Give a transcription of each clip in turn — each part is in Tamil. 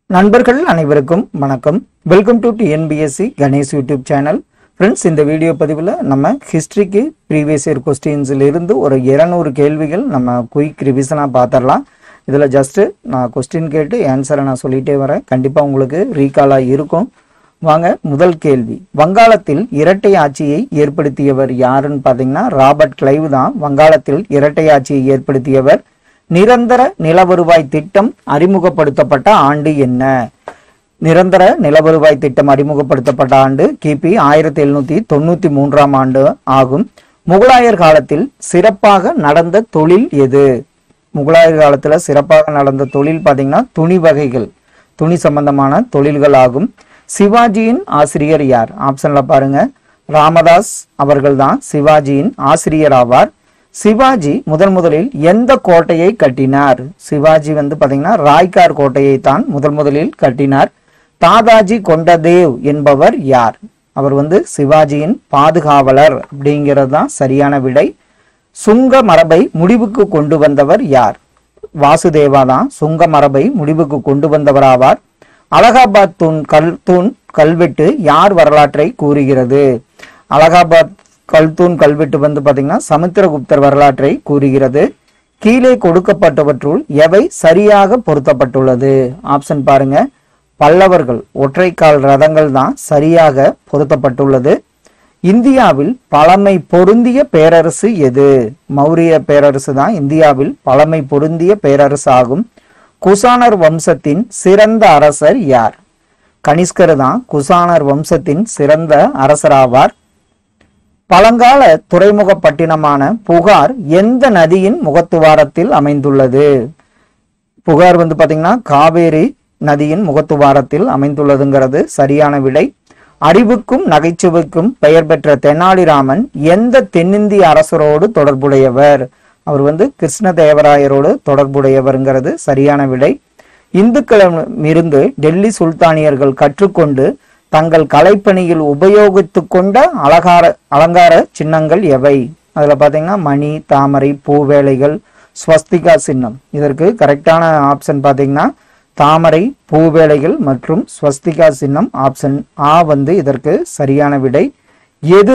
நண்பர்கள் அனைவருக்கும் வணக்கம் welcome to T N P S C Ganesh YouTube channel friends இந்த வீடியோ பதிவில் நம்ம ஹிஸ்ட்ரிக்கு ப்ரீவியஸ் இயர் கொஸ்டின்ஸில் இருந்து ஒரு இருநூறு கேள்விகள் நம்ம குயிக் ரிவிஷனாக பார்த்துடலாம் இதில் ஜஸ்ட்டு நான் கொஸ்டின் கேட்டு ஆன்சரை நான் சொல்லிகிட்டே வரேன் கண்டிப்பாக உங்களுக்கு ரீகாலாக இருக்கும் வாங்க முதல் கேள்வி வங்காளத்தில் இரட்டை ஆட்சியை ஏற்படுத்தியவர் யாருன்னு பார்த்தீங்கன்னா ராபர்ட் கிளைவ் தான் வங்காளத்தில் இரட்டை ஆட்சியை ஏற்படுத்தியவர் நிரந்தர நிலவருவாய் திட்டம் அறிமுகப்படுத்தப்பட்ட ஆண்டு என்ன நிரந்தர நிலவருவாய் திட்டம் அறிமுகப்படுத்தப்பட்ட ஆண்டு கிபி ஆயிரத்தி எழுநூத்தி தொண்ணூத்தி மூன்றாம் ஆண்டு ஆகும் முகலாயர் காலத்தில் சிறப்பாக நடந்த தொழில் எது முகலாயர் காலத்துல சிறப்பாக நடந்த தொழில் பாத்தீங்கன்னா துணி வகைகள் துணி சம்பந்தமான தொழில்கள் ஆகும் சிவாஜியின் ஆசிரியர் யார் ஆப்ஷன்ல பாருங்க ராமதாஸ் அவர்கள்தான் சிவாஜியின் ஆசிரியர் ஆவார் சிவாஜி முதன் முதலில் எந்த கோட்டையை கட்டினார் சிவாஜி வந்து பாத்தீங்கன்னா ராய்கார் கோட்டையை தான் முதல் முதலில் கட்டினார் தாதாஜி கொண்டதேவ் என்பவர் யார் அவர் வந்து சிவாஜியின் பாதுகாவலர் அப்படிங்கிறது தான் சரியான விடை சுங்க மரபை முடிவுக்கு கொண்டு வந்தவர் யார் வாசுதேவா தான் சுங்க மரபை முடிவுக்கு கொண்டு வந்தவர் ஆவார் அலகாபாத் தூண் கல் தூண் கல்வெட்டு யார் வரலாற்றை கூறுகிறது அலகாபாத் கல்தூண் கல்வெட்டு வந்து பாத்தீங்கன்னா சமுத்திரகுப்தர் வரலாற்றை கூறுகிறது கீழே கொடுக்கப்பட்டவற்றுள் எவை சரியாக பொருத்தப்பட்டுள்ளது ஆப்ஷன் பாருங்க பல்லவர்கள் ஒற்றைக்கால் ரதங்கள் தான் சரியாக பொருத்தப்பட்டுள்ளது இந்தியாவில் பழமை பொருந்திய பேரரசு எது மௌரிய பேரரசு தான் இந்தியாவில் பழமை பொருந்திய பேரரசு ஆகும் குசானர் வம்சத்தின் சிறந்த அரசர் யார் கனிஷ்கர் தான் குசானர் வம்சத்தின் சிறந்த அரசராவார் பழங்கால துறைமுக பட்டினமான புகார் எந்த நதியின் முகத்துவாரத்தில் அமைந்துள்ளது புகார் வந்து பாத்தீங்கன்னா காவேரி நதியின் முகத்துவாரத்தில் அமைந்துள்ளதுங்கிறது சரியான விடை அறிவுக்கும் நகைச்சுவைக்கும் பெயர் பெற்ற தெனாலிராமன் எந்த தென்னிந்திய அரசரோடு தொடர்புடையவர் அவர் வந்து கிருஷ்ணதேவராயரோடு தொடர்புடையவர்ங்கிறது சரியான விடை இந்துக்களிடமிருந்து டெல்லி சுல்தானியர்கள் கற்றுக்கொண்டு தங்கள் கலைப்பணியில் உபயோகித்து கொண்ட அலங்கார அலங்கார சின்னங்கள் எவை அதுல பாத்தீங்கன்னா மணி தாமரை பூவேலைகள் ஸ்வஸ்திகா சின்னம் இதற்கு கரெக்டான ஆப்ஷன் பாத்தீங்கன்னா தாமரை பூவேலைகள் மற்றும் ஸ்வஸ்திகா சின்னம் ஆப்ஷன் ஆ வந்து இதற்கு சரியான விடை எது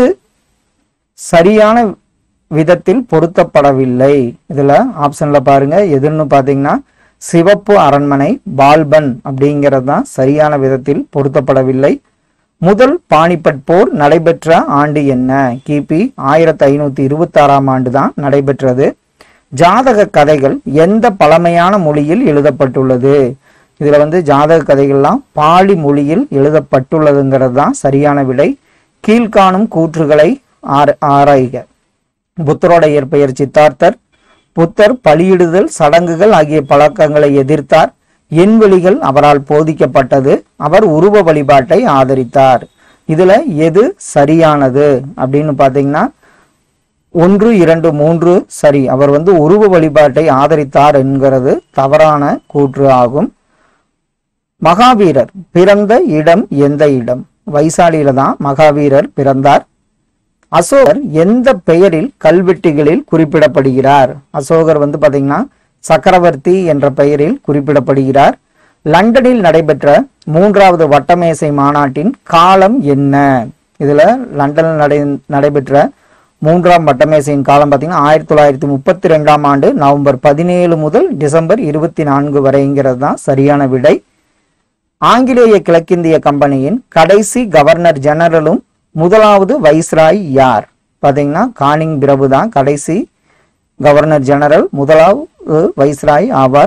சரியான விதத்தில் பொருத்தப்படவில்லை இதுல ஆப்ஷன்ல பாருங்க எதுன்னு பாத்தீங்கன்னா சிவப்பு அரண்மனை பால்பன் அப்படிங்கிறது தான் சரியான விதத்தில் பொருத்தப்படவில்லை முதல் பானிபட் போர் நடைபெற்ற ஆண்டு என்ன கிபி ஆயிரத்தி ஐநூத்தி இருபத்தி ஆறாம் ஆண்டு தான் நடைபெற்றது ஜாதக கதைகள் எந்த பழமையான மொழியில் எழுதப்பட்டுள்ளது இதுல வந்து ஜாதக கதைகள்லாம் பாலி மொழியில் எழுதப்பட்டுள்ளதுங்கிறது தான் சரியான விடை கீழ்காணும் கூற்றுகளை ஆர- ஆராய்க புத்தரோட இயற்பெயர் சித்தார்த்தர் புத்தர் பலியிடுதல் சடங்குகள் ஆகிய பழக்கங்களை எதிர்த்தார் எண்வெளிகள் அவரால் போதிக்கப்பட்டது அவர் உருவ வழிபாட்டை ஆதரித்தார் இதுல எது சரியானது அப்படின்னு பாத்தீங்கன்னா ஒன்று இரண்டு மூன்று சரி அவர் வந்து உருவ வழிபாட்டை ஆதரித்தார் என்கிறது தவறான கூற்று ஆகும் மகாவீரர் பிறந்த இடம் எந்த இடம் வைசாலியில தான் மகாவீரர் பிறந்தார் அசோகர் எந்த பெயரில் கல்வெட்டுகளில் குறிப்பிடப்படுகிறார் அசோகர் வந்து பாத்தீங்கன்னா சக்கரவர்த்தி என்ற பெயரில் குறிப்பிடப்படுகிறார் லண்டனில் நடைபெற்ற மூன்றாவது வட்டமேசை மாநாட்டின் காலம் என்ன இதுல லண்டனில் நடை நடைபெற்ற மூன்றாம் வட்டமேசையின் காலம் பார்த்தீங்கன்னா ஆயிரத்தி தொள்ளாயிரத்தி முப்பத்தி ரெண்டாம் ஆண்டு நவம்பர் பதினேழு முதல் டிசம்பர் இருபத்தி நான்கு வரைங்கிறது தான் சரியான விடை ஆங்கிலேய கிழக்கிந்திய கம்பெனியின் கடைசி கவர்னர் ஜெனரலும் முதலாவது வைஸ்ராய் யார் பாத்தீங்கன்னா கானிங் பிரபு தான் கடைசி கவர்னர் ஜெனரல் முதலாவது வைஸ்ராய் ஆவார்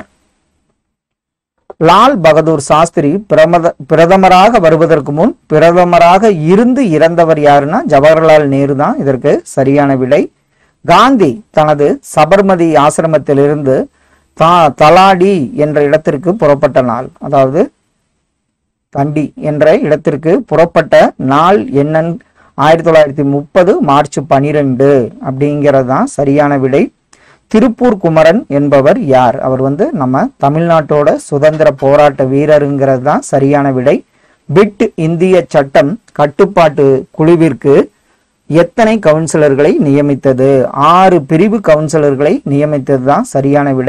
லால் பகதூர் சாஸ்திரி பிரமத பிரதமராக வருவதற்கு முன் பிரதமராக இருந்து இறந்தவர் யாருன்னா ஜவஹர்லால் நேரு தான் இதற்கு சரியான விடை காந்தி தனது சபர்மதி ஆசிரமத்திலிருந்து தா தலாடி என்ற இடத்திற்கு புறப்பட்ட நாள் அதாவது கண்டி என்ற இடத்திற்கு புறப்பட்ட நாள் என்னன்னு ஆயிரத்தி தொள்ளாயிரத்தி முப்பது மார்ச் பனிரெண்டு அப்படிங்கிறது தான் சரியான விடை திருப்பூர் குமரன் என்பவர் யார் அவர் வந்து நம்ம தமிழ்நாட்டோட சுதந்திர போராட்ட வீரருங்கிறது தான் சரியான விடை பிட் இந்திய சட்டம் கட்டுப்பாட்டு குழுவிற்கு எத்தனை கவுன்சிலர்களை நியமித்தது ஆறு பிரிவு கவுன்சிலர்களை நியமித்தது தான் சரியான விடை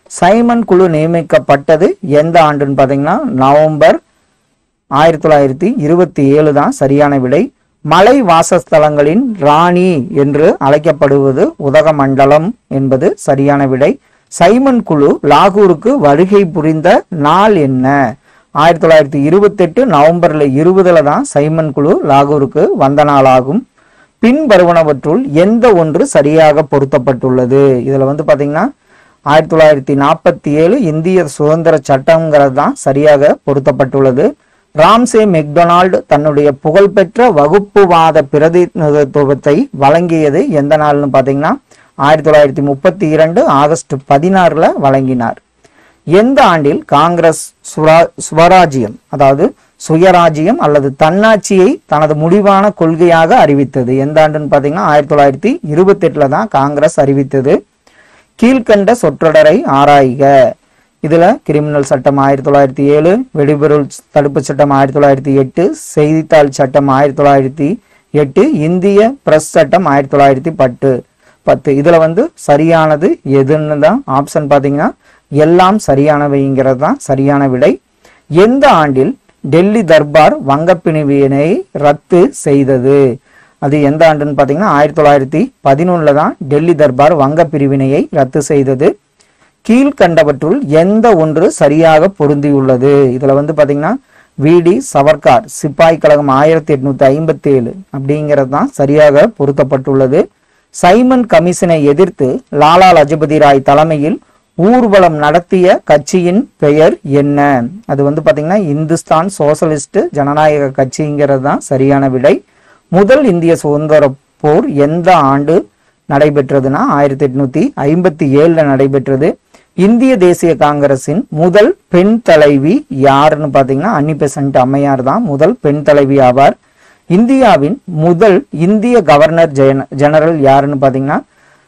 சைமன் குழு நியமிக்கப்பட்டது எந்த ஆண்டுன்னு பார்த்தீங்கன்னா நவம்பர் ஆயிரத்தி தொள்ளாயிரத்தி இருபத்தி ஏழு தான் சரியான விடை மலை வாசஸ்தலங்களின் ராணி என்று அழைக்கப்படுவது உதகமண்டலம் என்பது சரியான விடை சைமன் குழு லாகூருக்கு வருகை புரிந்த நாள் என்ன ஆயிரத்தி தொள்ளாயிரத்தி இருபத்தெட்டு நவம்பர்ல இருபதுல தான் சைமன் குழு லாகூருக்கு வந்த நாளாகும் பின்வருவனவற்றுள் எந்த ஒன்று சரியாக பொருத்தப்பட்டுள்ளது இதுல வந்து பாத்தீங்கன்னா ஆயிரத்தி தொள்ளாயிரத்தி நாற்பத்தி ஏழு இந்திய சுதந்திர சட்டங்கிறது தான் சரியாக பொருத்தப்பட்டுள்ளது ராம்சே மெக்டொனால்டு தன்னுடைய புகழ்பெற்ற வகுப்புவாத பிரதிநிதித்துவத்தை வழங்கியது எந்த நாள்னு பார்த்தீங்கன்னா ஆயிரத்தி தொள்ளாயிரத்தி முப்பத்தி இரண்டு ஆகஸ்ட் பதினாறுல வழங்கினார் எந்த ஆண்டில் காங்கிரஸ் சுவரா- சுவராஜ்யம் அதாவது சுயராஜ்யம் அல்லது தன்னாட்சியை தனது முடிவான கொள்கையாக அறிவித்தது எந்த ஆண்டுன்னு பார்த்தீங்கன்னா ஆயிரத்தி தொள்ளாயிரத்தி இருபத்தெட்டுல தான் காங்கிரஸ் அறிவித்தது கீழ்கண்ட சொற்றொடரை ஆராய்க இதுல கிரிமினல் சட்டம் ஆயிரத்தி தொள்ளாயிரத்தி ஏழு வெடிபொருள் தடுப்பு சட்டம் ஆயிரத்தி தொள்ளாயிரத்தி எட்டு செய்தித்தாள் சட்டம் ஆயிரத்தி தொள்ளாயிரத்தி எட்டு இந்திய பிரஸ் சட்டம் ஆயிரத்தி தொள்ளாயிரத்தி பத்து பத்து இதுல வந்து சரியானது எதுன்னு தான் ஆப்ஷன் பாத்தீங்கன்னா எல்லாம் சரியானவைங்கிறது தான் சரியான விடை எந்த ஆண்டில் டெல்லி தர்பார் வங்கப்பிரிவினை ரத்து செய்தது அது எந்த ஆண்டுன்னு பார்த்தீங்கன்னா ஆயிரத்தி தொள்ளாயிரத்தி பதினொன்னுல தான் டெல்லி தர்பார் வங்க பிரிவினையை ரத்து செய்தது கீழ்கண்டவற்றுள் எந்த ஒன்று சரியாக பொருந்தியுள்ளது இதுல வந்து பாத்தீங்கன்னா விடி சவர்கார் சிப்பாய் கழகம் ஆயிரத்தி எட்நூத்தி ஐம்பத்தி ஏழு அப்படிங்கிறது தான் சரியாக பொருத்தப்பட்டுள்ளது சைமன் கமிஷனை எதிர்த்து லாலா லஜபதி ராய் தலைமையில் ஊர்வலம் நடத்திய கட்சியின் பெயர் என்ன அது வந்து பாத்தீங்கன்னா இந்துஸ்தான் சோசலிஸ்ட் ஜனநாயக கட்சிங்கிறது தான் சரியான விடை முதல் இந்திய சுதந்திர போர் எந்த ஆண்டு நடைபெற்றதுன்னா ஆயிரத்தி எட்நூத்தி ஐம்பத்தி ஏழுல நடைபெற்றது இந்திய தேசிய காங்கிரசின் முதல் பெண் தலைவி யாருன்னு பாத்தீங்கன்னா அன்னி பெசன்ட் அம்மையார் தான் முதல் பெண் தலைவி ஆவார் இந்தியாவின் முதல் இந்திய கவர்னர் ஜென- ஜெனரல் யாருன்னு பாத்தீங்கன்னா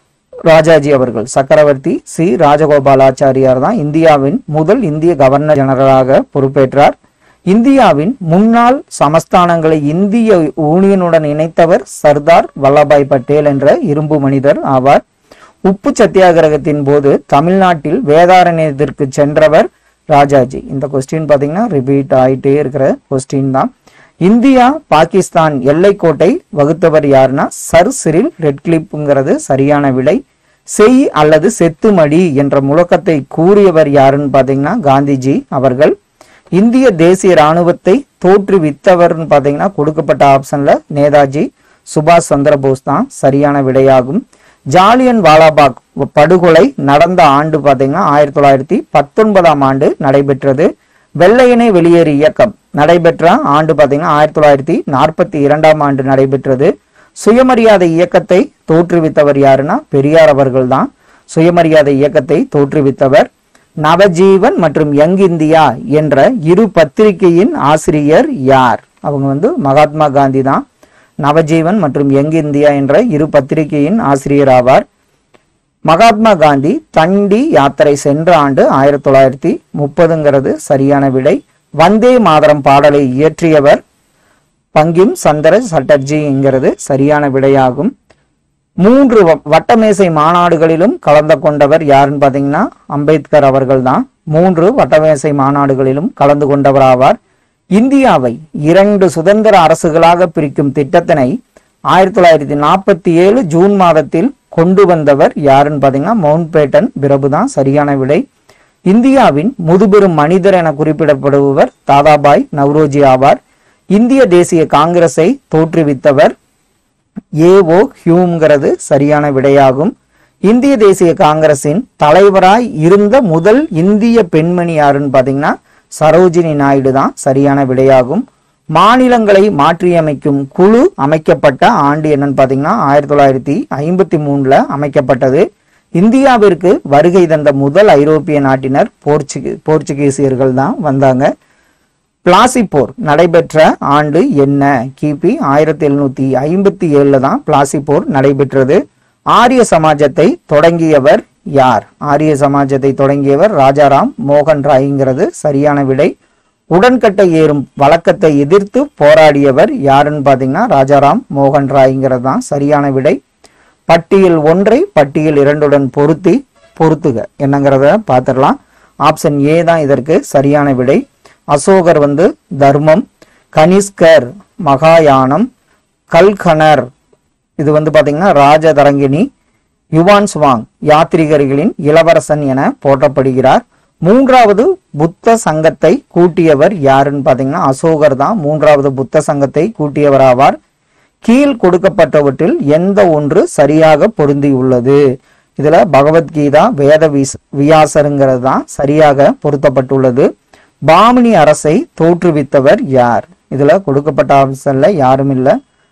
ராஜாஜி அவர்கள் சக்கரவர்த்தி சி ராஜகோபாலாச்சாரியார் தான் இந்தியாவின் முதல் இந்திய கவர்னர் ஜெனரலாக பொறுப்பேற்றார் இந்தியாவின் முன்னாள் சமஸ்தானங்களை இந்திய யூனியனுடன் இணைத்தவர் சர்தார் வல்லபாய் பட்டேல் என்ற இரும்பு மனிதர் ஆவார் உப்பு சத்தியாகிரகத்தின் போது தமிழ்நாட்டில் வேதாரண்யத்திற்கு சென்றவர் ராஜாஜி இந்த கொஸ்டின் பாத்தீங்கன்னா ரிப்பீட் ஆயிட்டே இருக்கிற கொஸ்டின் தான் இந்தியா பாகிஸ்தான் எல்லைக்கோட்டை வகுத்தவர் யாருன்னா சர் சிரில் ரெட்கிளிப்புங்கிறது சரியான விடை செய் அல்லது செத்துமடி என்ற முழக்கத்தை கூறியவர் யாருன்னு பாத்தீங்கன்னா காந்திஜி அவர்கள் இந்திய தேசிய ராணுவத்தை தோற்றுவித்தவர்னு பாத்தீங்கன்னா கொடுக்கப்பட்ட ஆப்ஷன்ல நேதாஜி சுபாஷ் சந்திர போஸ் தான் சரியான விடையாகும் ஜாலியன் வாலாபாக் படுகொலை நடந்த ஆண்டு பாத்தீங்கன்னா ஆயிரத்தி தொள்ளாயிரத்தி பத்தொன்பதாம் ஆண்டு நடைபெற்றது வெள்ளையனை வெளியேறு இயக்கம் நடைபெற்ற ஆண்டு பாத்தீங்கன்னா ஆயிரத்தி தொள்ளாயிரத்தி நாற்பத்தி இரண்டாம் ஆண்டு நடைபெற்றது சுயமரியாதை இயக்கத்தை தோற்றுவித்தவர் யாருன்னா பெரியார் அவர்கள் தான் சுயமரியாதை இயக்கத்தை தோற்றுவித்தவர் நவஜீவன் மற்றும் யங் இந்தியா என்ற இரு பத்திரிகையின் ஆசிரியர் யார் அவங்க வந்து மகாத்மா காந்தி தான் நவஜீவன் மற்றும் யங் இந்தியா என்ற இரு பத்திரிகையின் ஆசிரியர் ஆவார் மகாத்மா காந்தி தண்டி யாத்திரை சென்ற ஆண்டு ஆயிரத்தி தொள்ளாயிரத்தி முப்பதுங்கிறது சரியான விடை வந்தே மாதரம் பாடலை இயற்றியவர் பங்கிம் சந்திர சட்டர்ஜிங்கிறது சரியான விடையாகும் மூன்று வ- வட்டமேசை மாநாடுகளிலும் கலந்து கொண்டவர் யாருன்னு பாத்தீங்கன்னா அம்பேத்கர் அவர்கள் தான் மூன்று வட்டமேசை மாநாடுகளிலும் கலந்து கொண்டவர் ஆவார் இந்தியாவை இரண்டு சுதந்திர அரசுகளாக பிரிக்கும் திட்டத்தினை ஆயிரத்தி தொள்ளாயிரத்தி நாற்பத்தி ஏழு ஜூன் மாதத்தில் கொண்டு வந்தவர் யாருன்னு பாத்தீங்கன்னா மவுண்ட் பேட்டன் பிரபு தான் சரியான விடை இந்தியாவின் முதுபெரும் மனிதர் என குறிப்பிடப்படுபவர் தாதாபாய் நவ்ரோஜி ஆவார் இந்திய தேசிய காங்கிரஸை தோற்றுவித்தவர் ஏஓ ஹியூம்ங்கிறது சரியான விடையாகும் இந்திய தேசிய காங்கிரசின் தலைவராய் இருந்த முதல் இந்திய பெண்மணி யாருன்னு பாத்தீங்கன்னா சரோஜினி நாயுடு தான் சரியான விடையாகும் மாநிலங்களை மாற்றியமைக்கும் குழு அமைக்கப்பட்ட ஆண்டு என்னன்னு பாத்தீங்கன்னா ஆயிரத்தி தொள்ளாயிரத்தி ஐம்பத்தி மூணுல அமைக்கப்பட்டது இந்தியாவிற்கு வருகை தந்த முதல் ஐரோப்பிய நாட்டினர் போர்ச்சுகீ போர்ச்சுகீசியர்கள் தான் வந்தாங்க பிளாசி போர் நடைபெற்ற ஆண்டு என்ன கிபி ஆயிரத்தி எழுநூத்தி ஐம்பத்தி ஏழுல தான் பிளாசி போர் நடைபெற்றது ஆரிய சமாஜத்தை தொடங்கியவர் யார் ஆரிய சமாஜத்தை தொடங்கியவர் ராஜாராம் மோகன் ராய்ங்கிறது சரியான விடை உடன்கட்டை ஏறும் வழக்கத்தை எதிர்த்து போராடியவர் யாருன்னு பாத்தீங்கன்னா ராஜாராம் மோகன் ராய்ங்கிறது தான் சரியான விடை பட்டியல் ஒன்றை பட்டியல் இரண்டுடன் பொருத்தி பொறுத்துக என்னங்கிறத பார்த்துடலாம் ஆப்ஷன் ஏ தான் இதற்கு சரியான விடை அசோகர் வந்து தர்மம் கனிஷ்கர் மகாயானம் கல்கனர் இது வந்து பாத்தீங்கன்னா ராஜதரங்கிணி யுவான் சுவாங் யாத்ரிகர்களின் இளவரசன் என போற்றப்படுகிறார் மூன்றாவது புத்த சங்கத்தை கூட்டியவர் யாருன்னு பாத்தீங்கன்னா அசோகர் தான் மூன்றாவது புத்த சங்கத்தை கூட்டியவர் ஆவார் கீழ் கொடுக்கப்பட்டவற்றில் எந்த ஒன்று சரியாக பொருந்தியுள்ளது இதுல பகவத்கீதா வேத விஸ்- வியாசருங்கிறது தான் சரியாக பொருத்தப்பட்டுள்ளது பாமினி அரசை தோற்றுவித்தவர் யார் இதுல கொடுக்கப்பட்ட ஆப்ஷன்ல யாரும் இல்லை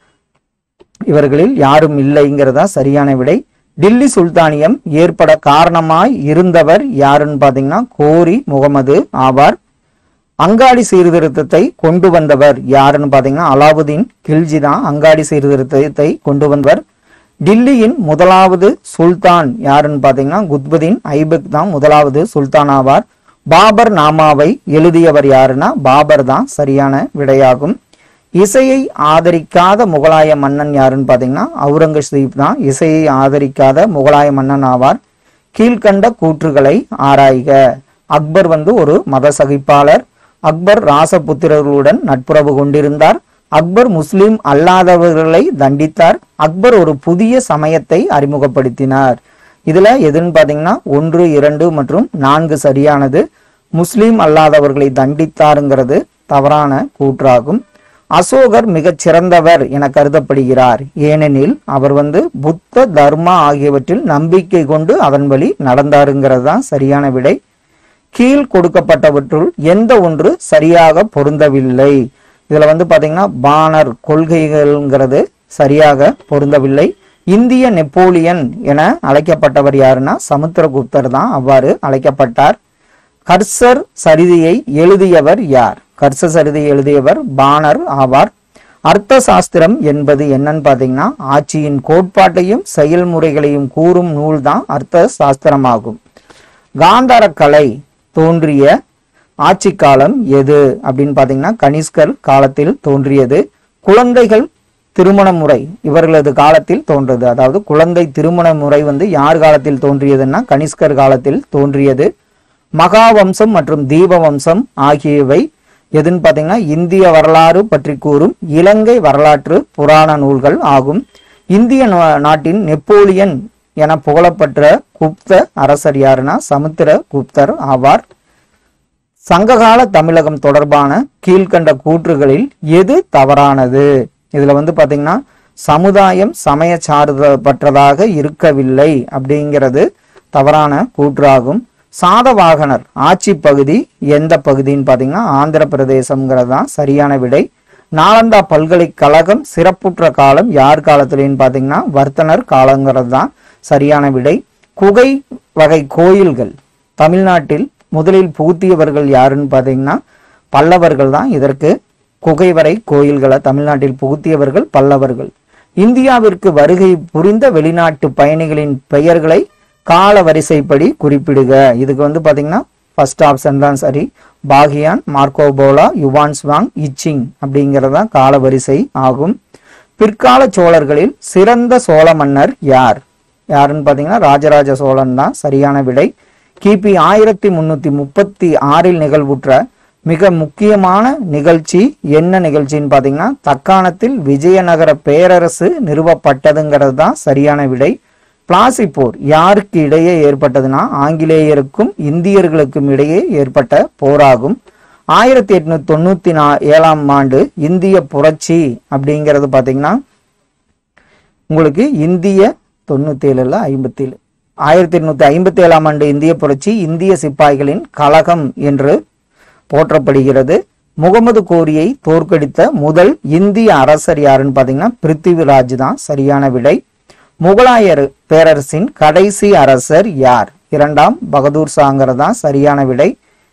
இவர்களில் யாரும் இல்லைங்கிறதா சரியான விடை டில்லி சுல்தானியம் ஏற்பட காரணமாய் இருந்தவர் யாருன்னு பாத்தீங்கன்னா கோரி முகமது ஆவார் அங்காடி சீர்திருத்தத்தை கொண்டு வந்தவர் யாருன்னு பாத்தீங்கன்னா அலாவுதீன் கில்ஜி தான் அங்காடி சீர்திருத்தத்தை கொண்டு வந்தவர் டில்லியின் முதலாவது சுல்தான் யாருன்னு பாத்தீங்கன்னா குத்புதீன் ஐபக் தான் முதலாவது சுல்தான் ஆவார் பாபர் நாமாவை எழுதியவர் யாருன்னா பாபர் தான் சரியான விடையாகும் இசையை ஆதரிக்காத முகலாய மன்னன் யாருன்னு பாத்தீங்கன்னா அவுரங்கசீப் தான் இசையை ஆதரிக்காத முகலாய மன்னன் ஆவார் கீழ்கண்ட கூற்றுகளை ஆராய்க அக்பர் வந்து ஒரு மத சகிப்பாளர் அக்பர் ராசபுத்திரர்களுடன் நட்புறவு கொண்டிருந்தார் அக்பர் முஸ்லிம் அல்லாதவர்களை தண்டித்தார் அக்பர் ஒரு புதிய சமயத்தை அறிமுகப்படுத்தினார் இதுல எதுன்னு பாத்தீங்கன்னா ஒன்று இரண்டு மற்றும் நான்கு சரியானது முஸ்லிம் அல்லாதவர்களை தண்டித்தாருங்கிறது தவறான கூற்றாகும் அசோகர் மிகச் சிறந்தவர் என கருதப்படுகிறார் ஏனெனில் அவர் வந்து புத்த தர்மா ஆகியவற்றில் நம்பிக்கை கொண்டு அதன் வழி நடந்தாருங்கிறது தான் சரியான விடை கீழ் கொடுக்கப்பட்டவற்றுள் எந்த ஒன்று சரியாக பொருந்தவில்லை இதுல வந்து பாத்தீங்கன்னா பானர் கொள்கைகள்ங்கிறது சரியாக பொருந்தவில்லை இந்திய நெப்போலியன் என அழைக்கப்பட்டவர் யாருன்னா சமுத்திரகுப்தர் தான் அவ்வாறு அழைக்கப்பட்டார் கர்சர் சரிதியை எழுதியவர் யார் கர்சர் சரிதியை எழுதியவர் பானர் ஆவார் அர்த்த சாஸ்திரம் என்பது என்னன்னு பாத்தீங்கன்னா ஆட்சியின் கோட்பாட்டையும் செயல்முறைகளையும் கூறும் நூல் தான் அர்த்த சாஸ்திரமாகும் காந்தார கலை தோன்றிய ஆட்சி காலம் எது அப்படின்னு பாத்தீங்கன்னா கனிஷ்கர் காலத்தில் தோன்றியது குழந்தைகள் திருமண முறை இவர்களது காலத்தில் தோன்றது அதாவது குழந்தை திருமண முறை வந்து யார் காலத்தில் தோன்றியதுன்னா கனிஷ்கர் காலத்தில் தோன்றியது மகாவம்சம் மற்றும் தீபவம்சம் ஆகியவை எதுன்னு பாத்தீங்கன்னா இந்திய வரலாறு பற்றி கூறும் இலங்கை வரலாற்று புராண நூல்கள் ஆகும் இந்திய நா- நாட்டின் நெப்போலியன் என புகழப்பெற்ற குப்த அரசர் யாருன்னா சமுத்திர குப்தர் ஆவார் சங்ககால தமிழகம் தொடர்பான கீழ்க்கண்ட கூற்றுகளில் எது தவறானது இதுல வந்து பாத்தீங்கன்னா சமுதாயம் சமய சார்பற்றதாக இருக்கவில்லை அப்படிங்கிறது தவறான கூற்றாகும் சாதவாகனர் ஆட்சி பகுதி எந்த பகுதின்னு பாத்தீங்கன்னா ஆந்திர பிரதேசம்ங்கிறது தான் சரியான விடை நாலந்தா பல்கலைக்கழகம் சிறப்புற்ற காலம் யார் காலத்துலன்னு பாத்தீங்கன்னா வர்த்தனர் காலங்கிறது தான் சரியான விடை குகை வகை கோயில்கள் தமிழ்நாட்டில் முதலில் புகுத்தியவர்கள் யாருன்னு பாத்தீங்கன்னா பல்லவர்கள் தான் இதற்கு குகைவரை கோயில்களை தமிழ்நாட்டில் புகுத்தியவர்கள் பல்லவர்கள் இந்தியாவிற்கு வருகை புரிந்த வெளிநாட்டு பயணிகளின் பெயர்களை கால வரிசைப்படி குறிப்பிடுக இதுக்கு வந்து பாத்தீங்கன்னா ஃபர்ஸ்ட் ஆப்ஷன் தான் சரி பாகியான் மார்க்கோபோலா யுவான்ஸ்வாங் இச்சிங் அப்படிங்கிறது தான் கால வரிசை ஆகும் பிற்கால சோழர்களில் சிறந்த சோழ மன்னர் யார் யாருன்னு பாத்தீங்கன்னா ராஜராஜ சோழன் தான் சரியான விடை கிபி ஆயிரத்தி முன்னூத்தி முப்பத்தி ஆறில் நிகழ்வுற்ற மிக முக்கியமான நிகழ்ச்சி என்ன நிகழ்ச்சின்னு பாத்தீங்கன்னா தக்காணத்தில் விஜயநகர பேரரசு நிறுவப்பட்டதுங்கிறது தான் சரியான விடை பிளாசி போர் யாருக்கு இடையே ஏற்பட்டதுன்னா ஆங்கிலேயருக்கும் இந்தியர்களுக்கும் இடையே ஏற்பட்ட போராகும் ஆயிரத்தி எட்நூத்தி தொண்ணூத்தி நா ஏழாம் ஆண்டு இந்திய புரட்சி அப்படிங்கிறது பாத்தீங்கன்னா உங்களுக்கு இந்திய தொண்ணூத்தி ஏழுல ஐம்பத்தி ஏழு ஆயிரத்தி எட்நூத்தி ஐம்பத்தி ஏழாம் ஆண்டு இந்திய புரட்சி இந்திய சிப்பாய்களின் கழகம் என்று போற்றப்படுகிறது முகமது கோரியை தோற்கடித்த முதல் இந்திய அரசர் யாருன்னு பாத்தீங்கன்னா பிருத்திவிராஜ் தான் சரியான விடை முகலாயர் பேரரசின் கடைசி அரசர் யார் இரண்டாம் பகதூர் ஷாங்கிறது தான் சரியான விடை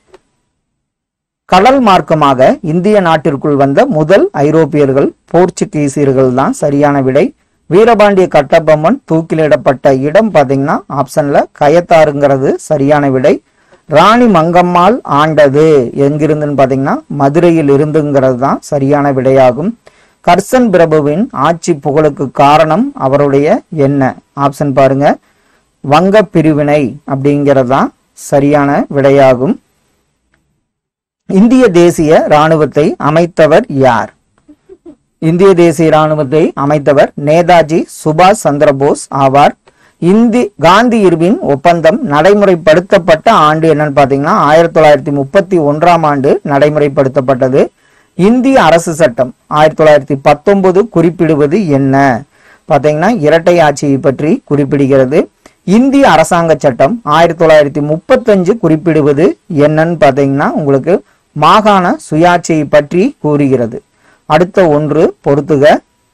கடல் மார்க்கமாக இந்திய நாட்டிற்குள் வந்த முதல் ஐரோப்பியர்கள் போர்ச்சுகீசியர்கள் தான் சரியான விடை வீரபாண்டிய கட்டபொம்மன் தூக்கிலிடப்பட்ட இடம் பாத்தீங்கன்னா ஆப்ஷன்ல கயத்தாறுங்கிறது சரியான விடை ராணி மங்கம்மாள் ஆண்டது எங்கிருந்துன்னு பாத்தீங்கன்னா மதுரையில் இருந்துங்கிறது தான் சரியான விடையாகும் கர்சன் பிரபுவின் ஆட்சி புகழுக்கு காரணம் அவருடைய என்ன ஆப்ஷன் பாருங்க வங்க பிரிவினை அப்படிங்கிறது தான் சரியான விடையாகும் இந்திய தேசிய ராணுவத்தை அமைத்தவர் யார் இந்திய தேசிய ராணுவத்தை அமைத்தவர் நேதாஜி சுபாஷ் சந்திரபோஸ் ஆவார் இந்தி காந்தி இர்வின் ஒப்பந்தம் நடைமுறைப்படுத்தப்பட்ட ஆண்டு என்னன்னு பாத்தீங்கன்னா ஆயிரத்தி தொள்ளாயிரத்தி முப்பத்தி ஒன்றாம் ஆண்டு நடைமுறைப்படுத்தப்பட்டது இந்திய அரசு சட்டம் ஆயிரத்தி தொள்ளாயிரத்தி பத்தொன்பது குறிப்பிடுவது என்ன பாத்தீங்கன்னா இரட்டை ஆட்சியை பற்றி குறிப்பிடுகிறது இந்திய அரசாங்க சட்டம் ஆயிரத்தி தொள்ளாயிரத்தி முப்பத்தஞ்சு குறிப்பிடுவது என்னன்னு பாத்தீங்கன்னா உங்களுக்கு மாகாண சுயாட்சியை பற்றி கூறுகிறது அடுத்த ஒன்று பொறுத்துக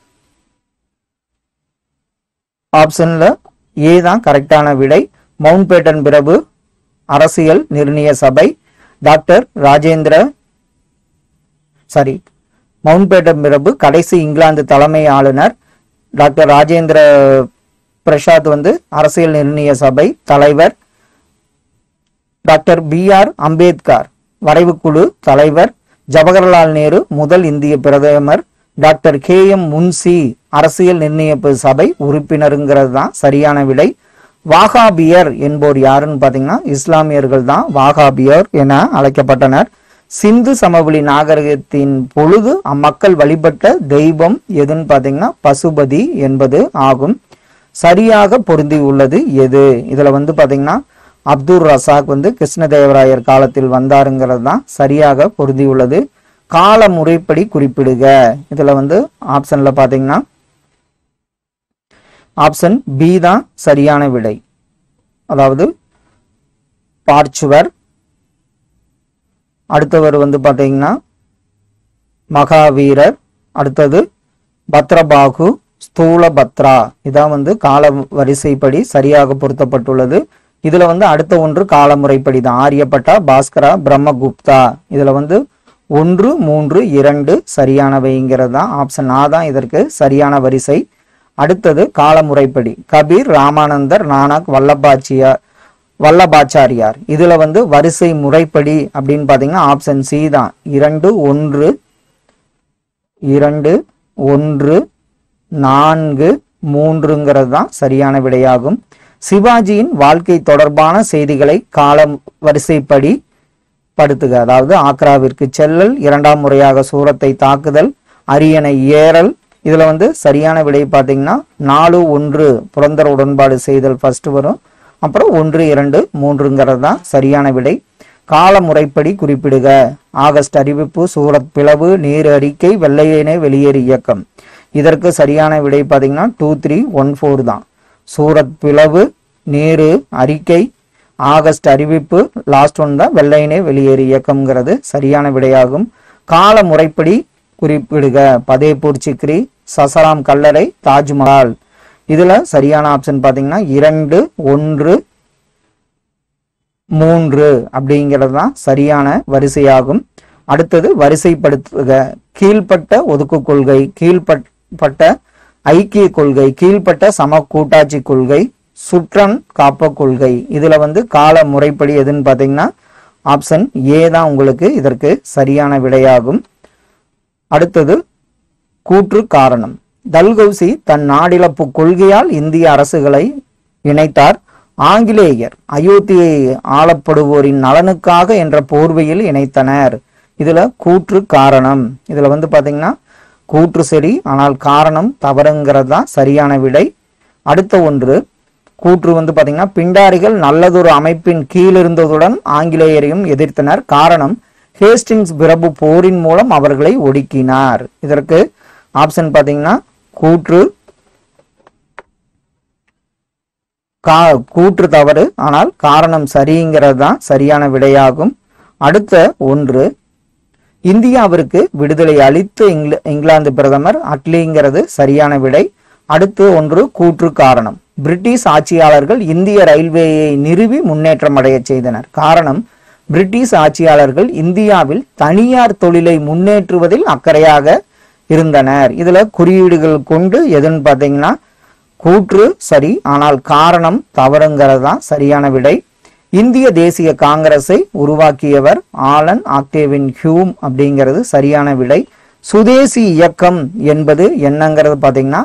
ஆப்ஷன்ல ஏ தான் கரெக்டான விடை மவுண்ட் பேட்டன் பிரபு அரசியல் நிர்ணய சபை doctor Rajendra sorry Mountbatten பிரபு கடைசி இங்கிலாந்து தலைமை ஆளுநர் டாக்டர் ராஜேந்திர பிரசாத் வந்து அரசியல் நிர்ணய சபை தலைவர் டாக்டர் பி ஆர் அம்பேத்கர் வரைவுக்குழு தலைவர் ஜவஹர்லால் நேரு முதல் இந்திய பிரதமர் டாக்டர் கே எம் முன்சி அரசியல் நிர்ணய சபை உறுப்பினருங்கிறது தான் சரியான விடை வாகாபியர் என்போர் யாருன்னு பாத்தீங்கன்னா இஸ்லாமியர்கள் தான் வாகாபியர் என அழைக்கப்பட்டனர் சிந்து சமவெளி நாகரிகத்தின் பொழுது அம்மக்கள் வழிபட்ட தெய்வம் எதுன்னு பாத்தீங்கன்னா பசுபதி என்பது ஆகும் சரியாக பொருந்தி உள்ளது எது இதுல வந்து பாத்தீங்கன்னா அப்துல் ரசாக் வந்து கிருஷ்ணதேவராயர் காலத்தில் வந்தாருங்கிறது தான் சரியாக பொருந்தி உள்ளது கால முறைப்படி குறிப்பிடுக இதுல வந்து ஆப்ஷன்ல பாத்தீங்கன்னா ஆப்ஷன் பி தான் சரியான விடை அதாவது பார்ச்சுவர் அடுத்தவர் வந்து பாத்தீங்கன்னா மகாவீரர் அடுத்தது பத்ரபாகு ஸ்தூல பத்ரா இதான் வந்து கால வரிசைப்படி சரியாக பொருத்தப்பட்டுள்ளது இதுல வந்து அடுத்த ஒன்று காலமுறைப்படி தான் ஆரியப்பட்டா பாஸ்கரா பிரம்மகுப்தா இதுல வந்து ஒன்று மூன்று இரண்டு சரியானவைங்கிறது தான் ஆப்ஷன் ஆ தான் இதற்கு சரியான வரிசை அடுத்தது காலமுறைப்படி கபீர் ராமானந்தர் நானக் வல்லபாச்சியார் வல்லபாச்சாரியார் இதுல வந்து வரிசை முறைப்படி அப்படின்னு பாத்தீங்கன்னா ஆப்ஷன் சி தான் இரண்டு ஒன்று இரண்டு ஒன்று நான்கு மூன்றுங்கிறது தான் சரியான விடையாகும் சிவாஜியின் வாழ்க்கை தொடர்பான செய்திகளை காலம் வரிசைப்படி படுத்துக அதாவது ஆக்ராவிற்கு செல்லல் இரண்டாம் முறையாக சூரத்தை தாக்குதல் அரியணை ஏறல் இதுல வந்து சரியான விடை பார்த்தீங்கன்னா நாலு ஒன்று புரந்தர உடன்பாடு செய்தல் ஃபர்ஸ்ட் வரும் அப்புறம் ஒன்று இரண்டு மூன்றுங்கிறது தான் சரியான விடை கால முறைப்படி குறிப்பிடுக ஆகஸ்ட் அறிவிப்பு சூரத் பிளவு நீர் அறிக்கை வெள்ளையனே வெளியேறு இயக்கம் இதற்கு சரியான விடை பார்த்தீங்கன்னா டூ த்ரீ ஒன் ஃபோர் தான் சூரத் பிளவு நீரு அறிக்கை ஆகஸ்ட் அறிவிப்பு லாஸ்ட் ஒன் தான் வெள்ளையனே வெளியேறு இயக்கம்ங்கிறது சரியான விடையாகும் கால முறைப்படி குறிப்பிடுக பதேபூர் சிக்ரி சசராம் கல்லறை தாஜ்மஹால் இதுல சரியான ஆப்ஷன் பாத்தீங்கன்னா இரண்டு ஒன்று மூன்று அப்படிங்கிறது தான் சரியான வரிசையாகும் அடுத்தது வரிசைப்படுத்துக கீழ்ப்பட்ட ஒதுக்கு கொள்கை கீழ்ப்பட்ட ஐக்கிய கொள்கை கீழ்ப்பட்ட சம கூட்டாட்சி கொள்கை சுற்றன் காப்ப கொள்கை இதுல வந்து கால முறைப்படி எதுன்னு பாத்தீங்கன்னா ஆப்ஷன் ஏ தான் உங்களுக்கு இதற்கு சரியான விடையாகும் அடுத்தது கூற்று காரணம் தல்கௌசி தன் நாடிழப்பு கொள்கையால் இந்திய அரசுகளை இணைத்தார் ஆங்கிலேயர் அயோத்தியை ஆளப்படுவோரின் நலனுக்காக என்ற போர்வையில் இணைத்தனர் இதுல கூற்று காரணம் இதுல வந்து பாத்தீங்கன்னா கூற்று சரி ஆனால் காரணம் தவறுங்கிறது தான் சரியான விடை அடுத்த ஒன்று கூற்று வந்து பாத்தீங்கன்னா பிண்டாரிகள் நல்லதொரு அமைப்பின் கீழ் இருந்ததுடன் ஆங்கிலேயரையும் எதிர்த்தனர் காரணம் ஹேஸ்டிங்ஸ் பிரபு போரின் மூலம் அவர்களை ஒடுக்கினார் இதற்கு ஆப்ஷன் பாத்தீங்கன்னா கூற்று கா கூற்று தவறு ஆனால் காரணம் சரிங்கிறது தான் சரியான விடையாகும் அடுத்த ஒன்று இந்தியாவிற்கு விடுதலை அளித்த இங்கில இங்கிலாந்து பிரதமர் அட்லிங்கிறது சரியான விடை அடுத்து ஒன்று கூற்று காரணம் பிரிட்டிஷ் ஆட்சியாளர்கள் இந்திய ரயில்வேயை நிறுவி முன்னேற்றம் அடைய செய்தனர் காரணம் பிரிட்டிஷ் ஆட்சியாளர்கள் இந்தியாவில் தனியார் தொழிலை முன்னேற்றுவதில் அக்கறையாக இருந்தனர் இதுல குறியீடுகள் கொண்டு எதுன்னு பாத்தீங்கன்னா கூற்று சரி ஆனால் காரணம் தவறுங்கிறது தான் சரியான விடை இந்திய தேசிய காங்கிரஸை உருவாக்கியவர் ஆலன் ஆக்டேவின் ஹியூம் அப்படிங்கிறது சரியான விடை சுதேசி இயக்கம் என்பது என்னங்கிறது பாத்தீங்கன்னா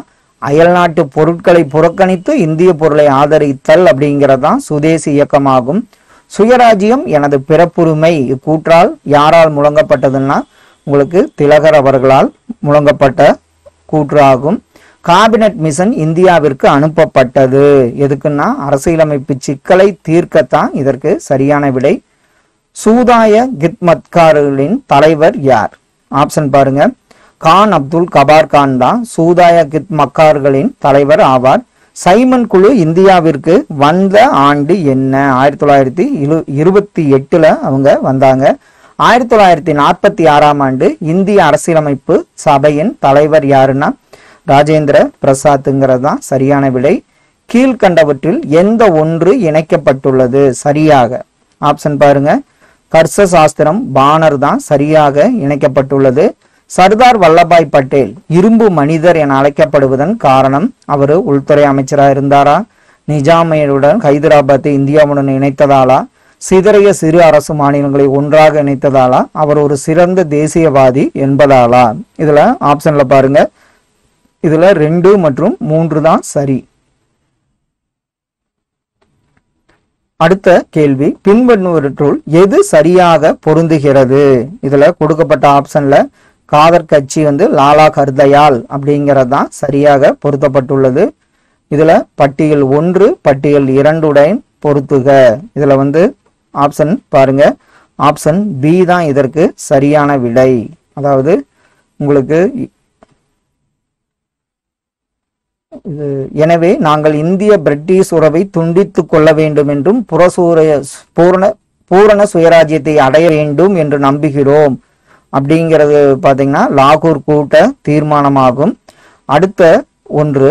அயல்நாட்டு பொருட்களை புறக்கணித்து இந்திய பொருளை ஆதரித்தல் அப்படிங்கிறதான் சுதேசி இயக்கமாகும் சுயராஜ்யம் எனது பிறப்புரிமை இக்கூற்றால் யாரால் முழங்கப்பட்டதுன்னா உங்களுக்கு திலகர் அவர்களால் முழங்கப்பட்ட கூற்றாகும் காபினட் மிஷன் இந்தியாவிற்கு அனுப்பப்பட்டது எதுக்குன்னா அரசியலமைப்பு சிக்கலை தீர்க்கத்தான் இதற்கு சரியான விடை சூதாய கித்மத்கார்களின் தலைவர் யார் ஆப்ஷன் பாருங்க கான் அப்துல் கபார் கான் தான் சூதாய கித்மக்கார்களின் தலைவர் ஆவார் சைமன் குழு இந்தியாவிற்கு வந்த ஆண்டு என்ன ஆயிரத்தி தொள்ளாயிரத்தி இரு இருபத்தி எட்டுல அவங்க வந்தாங்க ஆயிரத்தி தொள்ளாயிரத்தி நாற்பத்தி ஆறாம் ஆண்டு இந்திய அரசியலமைப்பு சபையின் தலைவர் யாருன்னா ராஜேந்திர பிரசாத்துங்கிறது தான் சரியான விடை கீழ்கண்டவற்றில் எந்த ஒன்று இணைக்கப்பட்டுள்ளது சரியாக ஆப்ஷன் பாருங்க கர்ச சாஸ்திரம் பானர் தான் சரியாக இணைக்கப்பட்டுள்ளது சர்தார் வல்லபாய் பட்டேல் இரும்பு மனிதர் என அழைக்கப்படுவதன் காரணம் அவர் உள்துறை அமைச்சராக இருந்தாரா நிஜாமையுடன் ஹைதராபாத்தை இந்தியாவுடன் இணைத்ததாலா சிதறிய சிறு அரசு மாநிலங்களை ஒன்றாக இணைத்ததாலா அவர் ஒரு சிறந்த தேசியவாதி என்பதாலா இதுல ஆப்ஷன்ல பாருங்க இதுல ரெண்டு மற்றும் மூன்று தான் சரி அடுத்த கேள்வி பின்வருவற்றுள் எது சரியாக பொருந்துகிறது இதுல கொடுக்கப்பட்ட ஆப்ஷன்ல காதர் கட்சி வந்து லாலா கர்தயால் அப்படிங்கிறது தான் சரியாக பொருத்தப்பட்டுள்ளது இதுல பட்டியல் ஒன்று பட்டியல் இரண்டுடன் பொருத்துக இதுல வந்து ஆப்ஷன் பாருங்க ஆப்ஷன் பி தான் இதற்கு சரியான விடை அதாவது உங்களுக்கு இது எனவே நாங்கள் இந்திய பிரிட்டிஷ் உறவை துண்டித்துக் கொள்ள வேண்டும் என்றும் புறசூரிய பூரண பூரண சுயராஜ்யத்தை அடைய வேண்டும் என்று நம்புகிறோம் அப்படிங்கிறது பார்த்தீங்கன்னா லாகூர் கூட்ட தீர்மானமாகும் அடுத்த ஒன்று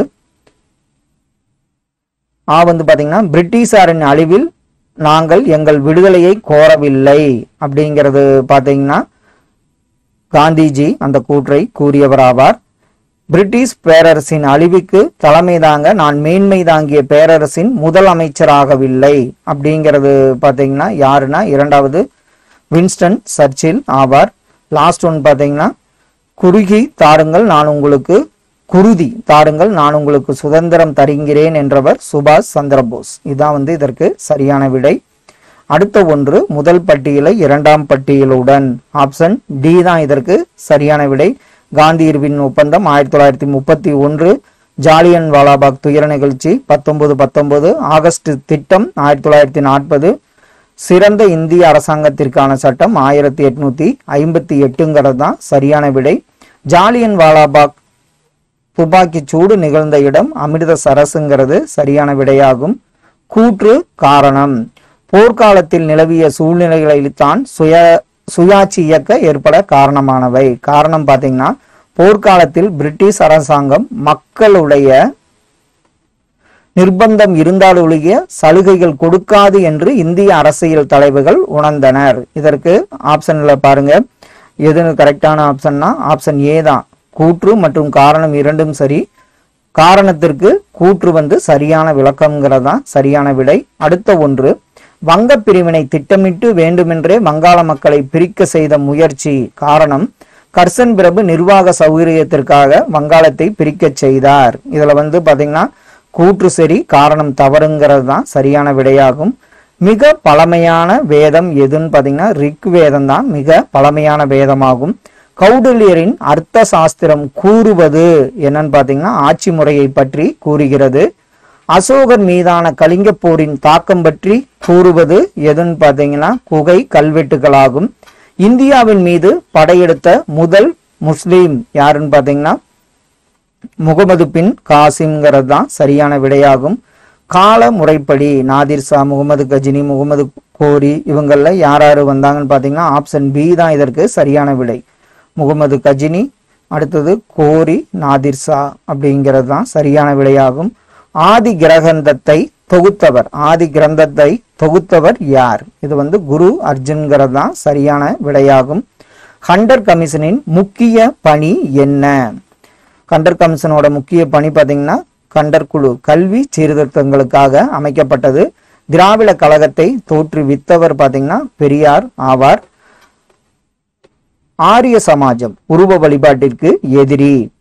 ஆ வந்து பார்த்தீங்கன்னா பிரிட்டிஷாரின் அழிவில் நாங்கள் எங்கள் விடுதலையை கோரவில்லை அப்படிங்கிறது பார்த்தீங்கன்னா காந்திஜி அந்த கூற்றை கூறியவராவார் பிரிட்டிஷ் பேரரசின் அழிவுக்கு தலைமை தாங்க நான் மேன்மை தாங்கிய பேரரசின் முதல் அமைச்சராகவில்லை அப்படிங்கிறது பார்த்தீங்கன்னா யாருன்னா இரண்டாவது வின்ஸ்டன் சர்ச்சில் ஆவார் லாஸ்ட் ஒன் பார்த்தீங்கன்னா குறுகி தாருங்கள் நான் உங்களுக்கு குருதி தாருங்கள் நான் உங்களுக்கு சுதந்திரம் தருகிறேன் என்றவர் சுபாஷ் சந்திரபோஸ் இதான் வந்து இதற்கு சரியான விடை அடுத்த ஒன்று முதல் பட்டியலை இரண்டாம் பட்டியலுடன் ஆப்ஷன் டி தான் இதற்கு சரியான விடை காந்தி இருவின் ஒப்பந்தம் ஆயிரத்தி தொள்ளாயிரத்தி முப்பத்தி ஒன்று ஜாலியன் வாலாபாக் துயர நிகழ்ச்சி பத்தொன்பது பத்தொன்பது ஆகஸ்ட் திட்டம் ஆயிரத்தி தொள்ளாயிரத்தி நாற்பது சிறந்த இந்திய அரசாங்கத்திற்கான சட்டம் ஆயிரத்தி எட்நூத்தி ஐம்பத்தி எட்டுங்கிறது தான் சரியான விடை ஜாலியன் வாலாபாக் துப்பாக்கி சூடு நிகழ்ந்த இடம் அமிர்த சரசுங்கிறது சரியான விடையாகும் கூற்று காரணம் போர்க்காலத்தில் நிலவிய சூழ்நிலைகளில்தான் சுய சுயாட்சி இயக்க ஏற்பட காரணமானவை காரணம் பார்த்தீங்கன்னா போர்க்காலத்தில் பிரிட்டிஷ் அரசாங்கம் மக்களுடைய நிர்பந்தம் இருந்தாலொழிய சலுகைகள் கொடுக்காது என்று இந்திய அரசியல் தலைவர்கள் உணர்ந்தனர் இதற்கு ஆப்ஷன்ல பாருங்க எது கரெக்டான ஆப்ஷன்னா ஆப்ஷன் ஏ தான் கூற்று மற்றும் காரணம் இரண்டும் சரி காரணத்திற்கு கூற்று வந்து சரியான விளக்கம்ங்கிறது தான் சரியான விடை அடுத்த ஒன்று வங்க பிரிவினை திட்டமிட்டு வேண்டுமென்றே வங்காள மக்களை பிரிக்க செய்த முயற்சி காரணம் கர்சன் பிரபு நிர்வாக சௌகரியத்திற்காக வங்காளத்தை பிரிக்கச் செய்தார் இதுல வந்து பாத்தீங்கன்னா கூற்று சரி காரணம் தவறுங்கிறது தான் சரியான விடையாகும் மிக பழமையான வேதம் எதுன்னு பாத்தீங்கன்னா ரிக் வேதம் தான் மிக பழமையான வேதமாகும் கௌடல்யரின் அர்த்த சாஸ்திரம் கூறுவது என்னன்னு பாத்தீங்கன்னா ஆட்சி முறையை பற்றி கூறுகிறது அசோகர் மீதான கலிங்க போரின் தாக்கம் பற்றி கூறுவது எதுன்னு பாத்தீங்கன்னா குகை கல்வெட்டுகளாகும் இந்தியாவின் மீது படையெடுத்த முதல் முஸ்லீம் யாருன்னு பாத்தீங்கன்னா முகமது பின் காசிம்ங்கிறது தான் சரியான விடையாகும் கால முறைப்படி நாதிர் ஷா முகமது கஜினி முகமது கோரி இவங்கள யார் யார் வந்தாங்கன்னு பார்த்தீங்கன்னா ஆப்ஷன் பி தான் இதற்கு சரியான விடை முகமது கஜினி அடுத்தது கோரி நாதிர் ஷா அப்படிங்கிறது தான் சரியான விடையாகும் ஆதி கிரகந்தத்தை தொகுத்தவர் ஆதி கிரந்தத்தை தொகுத்தவர் யார் இது வந்து குரு அர்ஜுன்கிறது தான் சரியான விடையாகும் ஹண்டர் கமிஷனின் முக்கிய பணி என்ன கண்டர் கமிஷனோட முக்கிய பணி பார்த்தீங்கன்னா கண்டர் குழு கல்வி சீர்திருத்தங்களுக்காக அமைக்கப்பட்டது திராவிட கழகத்தை தோற்றுவித்தவர் பார்த்தீங்கன்னா பெரியார் ஆவார் ஆரிய சமாஜம் உருவ வழிபாட்டிற்கு எதிரி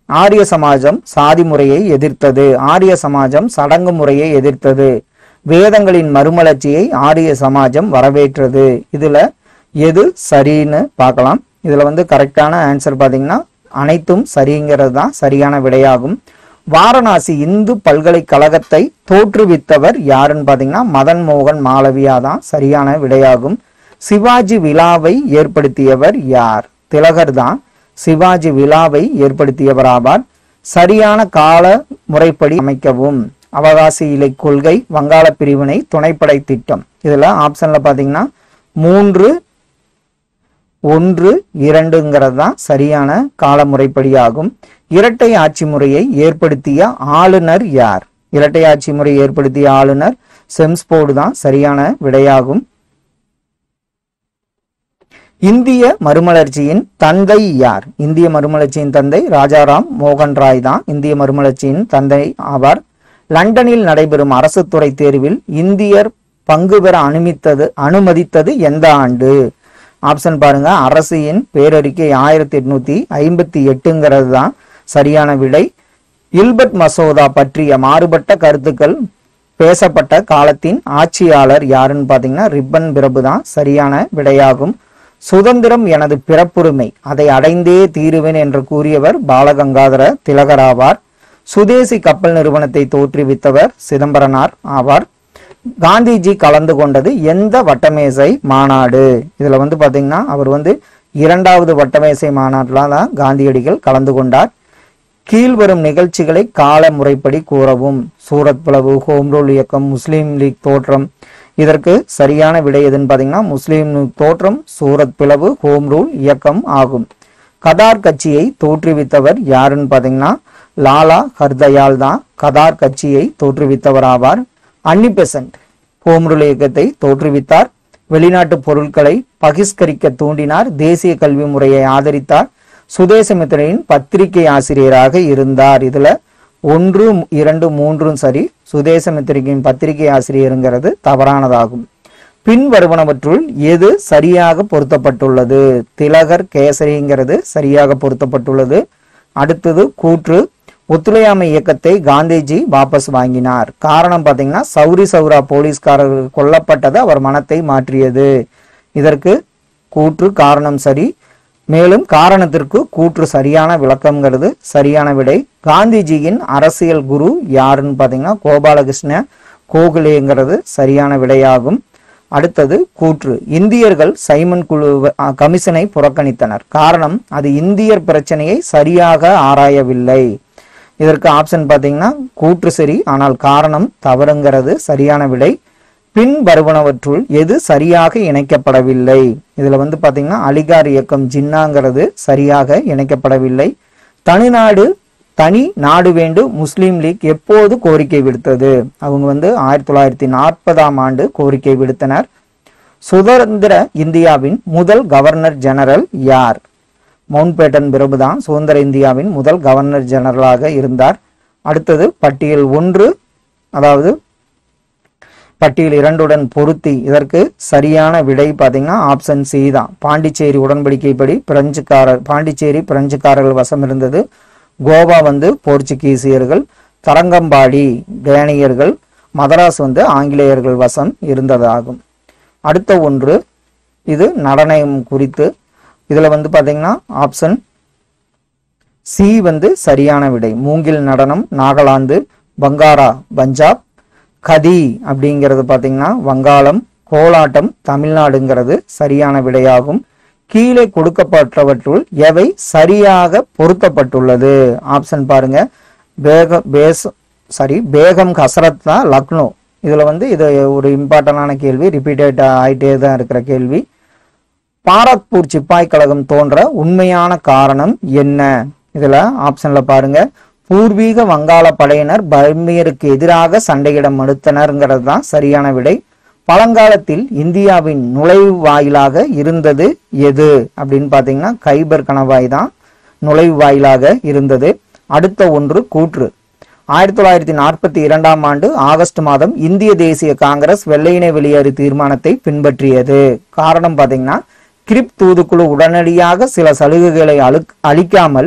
ஆரிய சமாஜம் சாதி முறையை எதிர்த்தது ஆரிய சமாஜம் சடங்கு முறையை எதிர்த்தது வேதங்களின் மறுமலர்ச்சியை ஆரிய சமாஜம் வரவேற்றது இதுல எது சரின்னு பார்க்கலாம் இதுல வந்து கரெக்டான ஆன்சர் பாத்தீங்கன்னா அனைத்தும் சரிங்கிறது தான் சரியான விடையாகும் வாரணாசி இந்து பல்கலைக்கழகத்தை தோற்றுவித்தவர் யாருன்னு பாத்தீங்கன்னா மதன் மோகன் மாளவியா தான் சரியான விடையாகும் சிவாஜி விழாவை ஏற்படுத்தியவர் யார் திலகர் தான் சிவாஜி விழாவை ஏற்படுத்தியவர் ஆவார் சரியான கால முறைப்படி அமைக்கவும் அவகாசி இலை கொள்கை வங்காள பிரிவினை துணைப்படை திட்டம் இதுல ஆப்ஷன்ல பாத்தீங்கன்னா மூன்று ஒன்று இரண்டுங்கிறது தான் சரியான கால முறைப்படியாகும் இரட்டை ஆட்சி முறையை ஏற்படுத்திய ஆளுநர் யார் இரட்டை ஆட்சி முறை ஏற்படுத்திய ஆளுநர் செம்ஸ்போர்டு தான் சரியான விடையாகும் இந்திய மறுமலர்ச்சியின் தந்தை யார் இந்திய மறுமலர்ச்சியின் தந்தை ராஜாராம் மோகன் ராய் தான் இந்திய மறுமலர்ச்சியின் தந்தை ஆவார் லண்டனில் நடைபெறும் அரசு துறை தேர்வில் இந்தியர் பங்கு பெற அனுமதித்தது அனுமதித்தது எந்த ஆண்டு ஆப்ஷன் பாருங்க அரசின் பேரறிக்கை ஆயிரத்தி எட்நூத்தி ஐம்பத்தி எட்டுங்கிறது தான் சரியான விடை இல்பர்ட் மசோதா பற்றிய மாறுபட்ட கருத்துக்கள் பேசப்பட்ட காலத்தின் ஆட்சியாளர் யாருன்னு பாத்தீங்கன்னா ரிப்பன் பிரபு தான் சரியான விடையாகும் சுதந்திரம் எனது பிறப்புரிமை அதை அடைந்தே தீருவேன் என்று கூறியவர் பாலகங்காதர திலகராவார் சுதேசி கப்பல் நிறுவனத்தை தோற்றுவித்தவர் சிதம்பரனார் ஆவார் காந்திஜி கலந்து கொண்டது எந்த வட்டமேசை மாநாடு இதுல வந்து பாத்தீங்கன்னா அவர் வந்து இரண்டாவது வட்டமேசை மாநாட்டில் தான் காந்தியடிகள் கலந்து கொண்டார் கீழ்வரும் நிகழ்ச்சிகளை கால முறைப்படி கூறவும் சூரத் பிளவு ஹோம் ரூல் இயக்கம் முஸ்லீம் லீக் தோற்றம் இதற்கு சரியான விடை எதுன்னு பாத்தீங்கன்னா முஸ்லீம் லீக் தோற்றம் சூரத் பிளவு ஹோம் ரூல் இயக்கம் ஆகும் கதார் கட்சியை தோற்றுவித்தவர் யாருன்னு பாத்தீங்கன்னா லாலா ஹர்தயால் தான் கதார் கட்சியை தோற்றுவித்தவர் ஆவார் அன்னி பெசன்ட் ஹோம் ரூல் இயக்கத்தை தோற்றுவித்தார் வெளிநாட்டு பொருட்களை பகிஷ்கரிக்க தூண்டினார் தேசிய கல்வி முறையை ஆதரித்தார் சுதேசமித்திரனின் பத்திரிகை ஆசிரியராக இருந்தார் இதுல ஒன்று இரண்டு மூன்றும் சரி சுதேசமித்திரிகையின் பத்திரிகை ஆசிரியருங்கிறது தவறானதாகும் பின் வருவனவற்றுள் எது சரியாக பொருத்தப்பட்டுள்ளது திலகர் கேசரிங்கிறது சரியாக பொருத்தப்பட்டுள்ளது அடுத்தது கூற்று ஒத்துழையாமை இயக்கத்தை காந்திஜி வாபஸ் வாங்கினார் காரணம் பாத்தீங்கன்னா சௌரி சௌரா போலீஸ்காரர்கள் கொல்லப்பட்டது அவர் மனத்தை மாற்றியது இதற்கு கூற்று காரணம் சரி மேலும் காரணத்திற்கு கூற்று சரியான விளக்கம்ங்கிறது சரியான விடை காந்திஜியின் அரசியல் குரு யாருன்னு பாத்தீங்கன்னா கோபாலகிருஷ்ண கோகுலேங்கிறது சரியான விடையாகும் அடுத்தது கூற்று இந்தியர்கள் சைமன் குழு அஹ், கமிஷனை புறக்கணித்தனர் காரணம் அது இந்தியர் பிரச்சனையை சரியாக ஆராயவில்லை இதற்கு ஆப்ஷன் பாத்தீங்கன்னா கூற்று சரி ஆனால் காரணம் தவறுங்கிறது சரியான விடை பின் வருவனவற்றுள் எது சரியாக இணைக்கப்படவில்லை இதுல வந்து பாத்தீங்கன்னா அலிகார் இயக்கம் ஜின்னாங்கிறது சரியாக இணைக்கப்படவில்லை தனிநாடு தனி நாடு வேண்டும் முஸ்லீம் லீக் எப்போது கோரிக்கை விடுத்தது அவங்க வந்து ஆயிரத்தி தொள்ளாயிரத்தி நாற்பதாம் ஆண்டு கோரிக்கை விடுத்தனர் சுதந்திர இந்தியாவின் முதல் கவர்னர் ஜெனரல் யார் மவுண்ட் பேட்டன் பிரபுதான் சுதந்திர இந்தியாவின் முதல் கவர்னர் ஜெனரலாக இருந்தார் அடுத்தது பட்டியல் ஒன்று அதாவது பட்டியல் இரண்டுடன் பொருத்தி இதற்கு சரியான விடை பார்த்தீங்கன்னா ஆப்ஷன் சி தான் பாண்டிச்சேரி உடன்படிக்கைப்படி பிரெஞ்சுக்காரர் பாண்டிச்சேரி பிரெஞ்சுக்காரர்கள் வசம் இருந்தது கோவா வந்து போர்ச்சுகீசியர்கள் தரங்கம்பாடி டேனியர்கள் மதராஸ் வந்து ஆங்கிலேயர்கள் வசம் இருந்ததாகும் அடுத்த ஒன்று இது நடனம் குறித்து இதுல வந்து பாத்தீங்கன்னா ஆப்ஷன் சி வந்து சரியான விடை மூங்கில் நடனம் நாகாலாந்து பங்காரா பஞ்சாப் கதி அப்படிங்கிறது பாத்தீங்கன்னா வங்காளம் கோலாட்டம் தமிழ்நாடுங்கிறது சரியான விடையாகும் கீழே கொடுக்கப்பட்டவற்றுள் எவை சரியாக பொருத்தப்பட்டுள்ளது ஆப்ஷன் பாருங்க பேக பேஸ் சாரி பேகம் ஹசரத் தான் லக்னோ இதுல வந்து இது ஒரு இம்பார்ட்டன்டான கேள்வி ரிப்பீட்டட் ஆயிட்டே தான் இருக்கிற கேள்வி பாரத்பூர் சிப்பாய் கழகம் தோன்ற உண்மையான காரணம் என்ன இதுல ஆப்ஷன்ல பாருங்க பூர்வீக வங்காள படையினர் பர்மியருக்கு எதிராக சண்டையிட மறுத்தனர்ங்கிறது தான் சரியான விடை பழங்காலத்தில் இந்தியாவின் நுழைவு வாயிலாக இருந்தது எது அப்படின்னு பாத்தீங்கன்னா கைபர் கணவாய் தான் நுழைவு வாயிலாக இருந்தது அடுத்த ஒன்று கூற்று ஆயிரத்தி தொள்ளாயிரத்தி நாற்பத்தி இரண்டாம் ஆண்டு ஆகஸ்ட் மாதம் இந்திய தேசிய காங்கிரஸ் வெள்ளையினை வெளியேறு தீர்மானத்தை பின்பற்றியது காரணம் பாத்தீங்கன்னா கிரிப் தூதுக்குழு உடனடியாக சில சலுகைகளை அழு அளிக்காமல்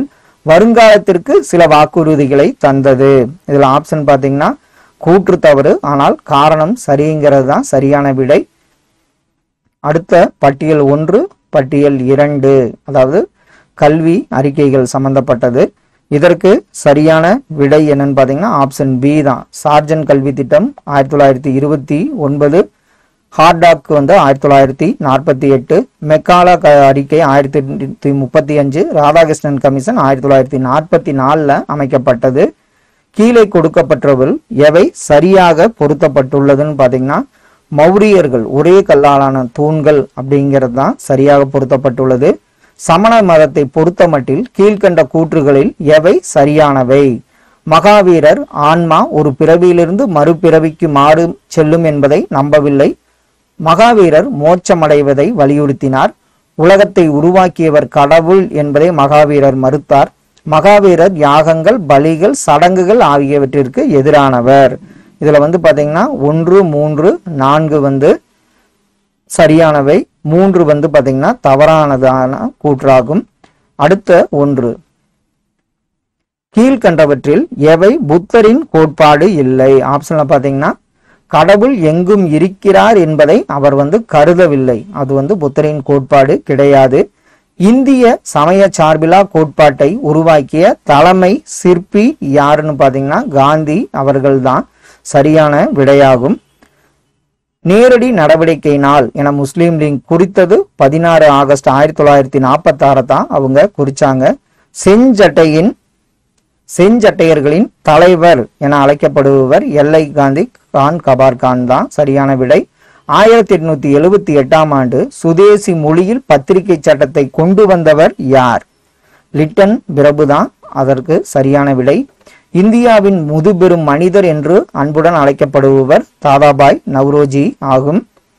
வருங்காலத்திற்கு சில வாக்குறுதிகளை தந்தது இதுல ஆப்ஷன் பாத்தீங்கன்னா கூற்று தவறு ஆனால் காரணம் சரிங்கிறது தான் சரியான விடை அடுத்த பட்டியல் ஒன்று பட்டியல் இரண்டு அதாவது கல்வி அறிக்கைகள் சம்பந்தப்பட்டது இதற்கு சரியான விடை என்னன்னு பார்த்தீங்கன்னா ஆப்ஷன் பி தான் சார்ஜன் கல்வி திட்டம் ஆயிரத்தி தொள்ளாயிரத்தி இருபத்தி ஒன்பது ஹார்டாக் வந்து ஆயிரத்தி தொள்ளாயிரத்தி நாற்பத்தி எட்டு மெக்காலா க அறிக்கை ஆயிரத்தி எட்நூத்தி முப்பத்தி அஞ்சு ராதாகிருஷ்ணன் கமிஷன் ஆயிரத்தி தொள்ளாயிரத்தி நாற்பத்தி நாலில் அமைக்கப்பட்டது கீழே கொடுக்கப்பட்டவள் எவை சரியாக பொருத்தப்பட்டுள்ளதுன்னு பார்த்தீங்கன்னா மௌரியர்கள் ஒரே கல்லாலான தூண்கள் அப்படிங்கிறது தான் சரியாக பொருத்தப்பட்டுள்ளது சமண மதத்தை பொறுத்தமட்டில் கீழ்கண்ட கூற்றுகளில் எவை சரியானவை மகாவீரர் ஆன்மா ஒரு பிறவியிலிருந்து மறுபிறவிக்கு மாறு செல்லும் என்பதை நம்பவில்லை மகாவீரர் மோட்சமடைவதை வலியுறுத்தினார் உலகத்தை உருவாக்கியவர் கடவுள் என்பதை மகாவீரர் மறுத்தார் மகாவீரர் யாகங்கள் பலிகள் சடங்குகள் ஆகியவற்றிற்கு எதிரானவர் இதுல வந்து பாத்தீங்கன்னா ஒன்று மூன்று நான்கு வந்து சரியானவை மூன்று வந்து பாத்தீங்கன்னா தவறானதான கூற்றாகும் அடுத்த ஒன்று கீழ்கண்டவற்றில் எவை புத்தரின் கோட்பாடு இல்லை ஆப்ஷன்ல பாத்தீங்கன்னா கடவுள் எங்கும் இருக்கிறார் என்பதை அவர் வந்து கருதவில்லை அது வந்து புத்தரின் கோட்பாடு கிடையாது இந்திய சமய சார்பிலா கோட்பாட்டை உருவாக்கிய தலைமை சிற்பி யாருன்னு பாத்தீங்கன்னா காந்தி அவர்கள்தான் சரியான விடையாகும் நேரடி நடவடிக்கை நாள் என முஸ்லீம் லீக் குறித்தது பதினாறு ஆகஸ்ட் ஆயிரத்தி தொள்ளாயிரத்தி நாற்பத்தி ஆறு தான் அவங்க குறிச்சாங்க செஞ்சட்டையின் செஞ்சட்டையர்களின் தலைவர் என அழைக்கப்படுபவர் எல்லை காந்தி கான் கபார் கான் தான் சரியான விடை ஆயிரத்தி எட்நூத்தி எழுபத்தி எட்டாம் ஆண்டு சுதேசி மொழியில் பத்திரிகை சட்டத்தை கொண்டு வந்தவர் யார் லிட்டன் பிரபு தான் அதற்கு சரியான விடை இந்தியாவின் முதுபெரும் மனிதர் என்று அன்புடன் அழைக்கப்படுபவர் தாதாபாய் நவ்ரோஜி ஆகும்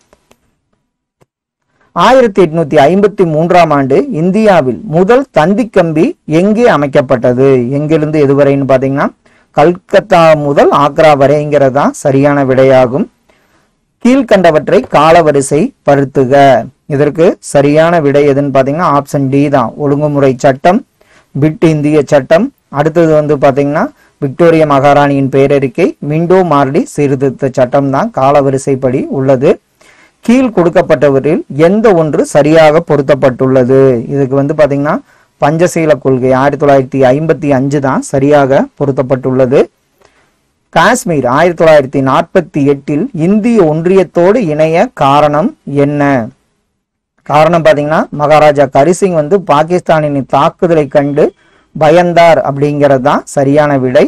ஆயிரத்தி எட்நூத்தி ஐம்பத்தி மூன்றாம் ஆண்டு இந்தியாவில் முதல் தந்தி கம்பி எங்கே அமைக்கப்பட்டது எங்கிருந்து எதுவரைன்னு பாத்தீங்கன்னா கல்கத்தா முதல் ஆக்ரா வரைங்கிறது தான் சரியான விடையாகும் கீழ்கண்டவற்றை காலவரிசை படுத்துக இதற்கு சரியான விடை எதுன்னு பாத்தீங்கன்னா ஆப்ஷன் டி தான் ஒழுங்குமுறை சட்டம் பிட் இந்திய சட்டம் அடுத்தது வந்து பாத்தீங்கன்னா விக்டோரிய மகாராணியின் பேரறிக்கை மிண்டோ மார்டி சீர்திருத்த சட்டம் தான் காலவரிசைப்படி உள்ளது கீழ் கொடுக்கப்பட்டவற்றில் எந்த ஒன்று சரியாக பொருத்தப்பட்டுள்ளது இதுக்கு வந்து பாத்தீங்கன்னா பஞ்சசீல கொள்கை ஆயிரத்தி தொள்ளாயிரத்தி ஐம்பத்தி அஞ்சு தான் சரியாக பொருத்தப்பட்டுள்ளது காஷ்மீர் ஆயிரத்தி தொள்ளாயிரத்தி நாற்பத்தி எட்டில் இந்திய ஒன்றியத்தோடு இணைய காரணம் என்ன காரணம் பாத்தீங்கன்னா மகாராஜா கரிசிங் வந்து பாகிஸ்தானின் தாக்குதலை கண்டு பயந்தார் அப்படிங்கிறது தான் சரியான விடை